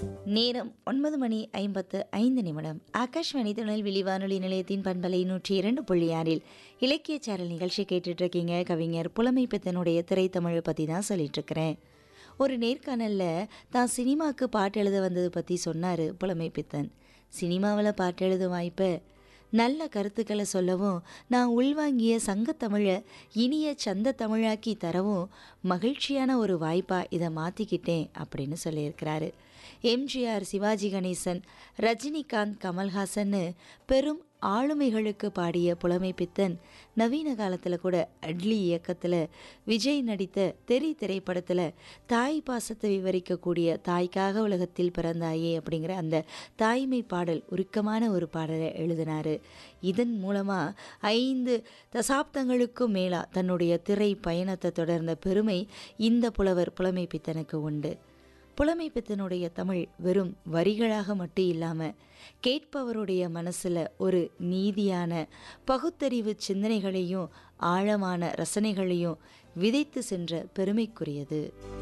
நேரம் ஒன்பது மணி ஐம்பத்து ஐந்து நிமிடம் ஆகாஷ்வாணி திருநெல்வேலி வானொலி நிலையத்தின் பண்பலை நூற்றி இரண்டு புள்ளி ஆறில் இலக்கிய சேனல் நிகழ்ச்சி கேட்டுட்டு இருக்கீங்க கவிஞர் புலமை பித்தனுடைய திரைத்தமிழை பற்றி தான் சொல்லிட்டு இருக்கிறேன் ஒரு நேர்காணலில் தான் சினிமாவுக்கு பாட்டு எழுத வந்தது பற்றி சொன்னார் புலமை பித்தன் சினிமாவில் பாட்டு எழுத வாய்ப்பை நல்ல கருத்துக்களை சொல்லவும் நான் உள்வாங்கிய சங்கத்தமிழை இனிய சந்த தமிழாக்கி தரவும் மகிழ்ச்சியான ஒரு வாய்ப்பாக இதை மாற்றிக்கிட்டேன் அப்படின்னு சொல்லியிருக்கிறாரு எம்ஜிஆர் சிவாஜி கணேசன் ரஜினிகாந்த் கமல்ஹாசன்னு பெரும் ஆளுமைகளுக்கு பாடிய புலமை பித்தன் நவீன காலத்தில் கூட அட்லி இயக்கத்தில் விஜய் நடித்த தெரி திரைப்படத்தில் தாய் பாசத்தை விவரிக்கக்கூடிய தாய்க்காக உலகத்தில் பிறந்தாயே அப்படிங்கிற அந்த தாய்மை பாடல் உருக்கமான ஒரு பாடலை எழுதினார் இதன் மூலமாக ஐந்து தசாப்தங்களுக்கும் மேலாக தன்னுடைய திரை பயணத்தை தொடர்ந்த பெருமை இந்த புலவர் புலமை பித்தனுக்கு உண்டு புலமை பித்தனுடைய தமிழ் வெறும் வரிகளாக மட்டும் இல்லாமல் கேட்பவருடைய மனசில் ஒரு நீதியான பகுத்தறிவு சிந்தனைகளையும் ஆழமான ரசனைகளையும் விதைத்து சென்ற பெருமைக்குரியது